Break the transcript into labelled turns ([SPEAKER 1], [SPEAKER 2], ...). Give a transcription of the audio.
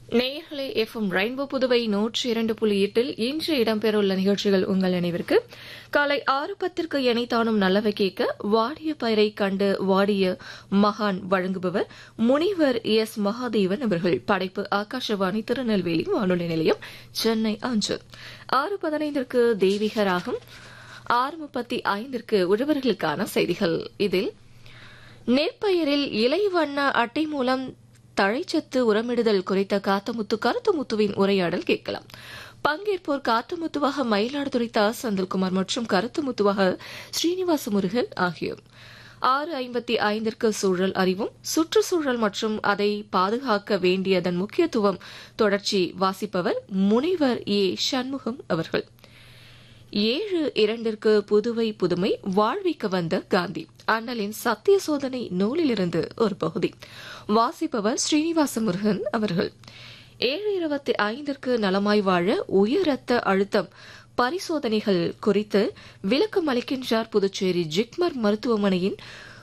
[SPEAKER 1] நேயர்களே FM rainbow Puduvai நூற்றி இரண்டு புள்ளி எட்டில் இன்று இடம்பெறவுள்ள நிகழ்ச்சிகள் உங்கள் நினைவிற்கு காலை ஆறு பத்திற்கு இணைத்தானும் நல்லவை கேட்க வாடிய பயிரை கண்டு வாடிய மகான் வழங்குபவர் முனிவர் எஸ் மகாதேவன் அவர்கள் படைப்பு ஆகாஷவாணி திருநெல்வேலி வானொலி நிலையம் சென்னை அஞ்சு ஆறு பதினைந்திற்கு தெய்வீக ராகம் ஆறு முப்பத்தி ஐந்திற்கு உழவர்களுக்கான செய்திகள் இதில் நெற்பயிரில் இலை வண்ண அட்டை மூலம் தழைச்சத்து உரமிடுதல் குறித்த காத்தமுத்து கருத்துமுத்துவின் உரையாடல் கேட்கலாம் பங்கேற்போர் காத்தமுத்துவாக மயிலாடுதுறை தா செந்தில்குமார் மற்றும் கருத்துமுத்துவாக ஸ்ரீனிவாச முருகன் ஆகியோர் ஆறு ஐம்பத்தி ஐந்திற்கு சூழல் அறிவும் சுற்றுச்சூழல் மற்றும் அதை பாதுகாக்க வேண்டியதன் முக்கியத்துவம் தொடர்ச்சி வாசிப்பவர் முனைவர் ஏ சண்முகம் அவர்கள் ஏழு இரண்டிற்கு புதுவை புதுமை வாழ்விக்க வந்த காந்தி அண்ணலின் சத்திய சோதனை நூலிலிருந்து ஒரு பகுதி வாசிப்பவர் ஸ்ரீனிவாச முருகன் அவர்கள் ஏழு இருபத்தி ஐந்திற்கு நலமாய் வாழ உயர் ரத்த அழுத்தம் பரிசோதனைகள் குறித்து விளக்கம் அளிக்கின்றார் புதுச்சேரி ஜிப்மர் மருத்துவமனையின்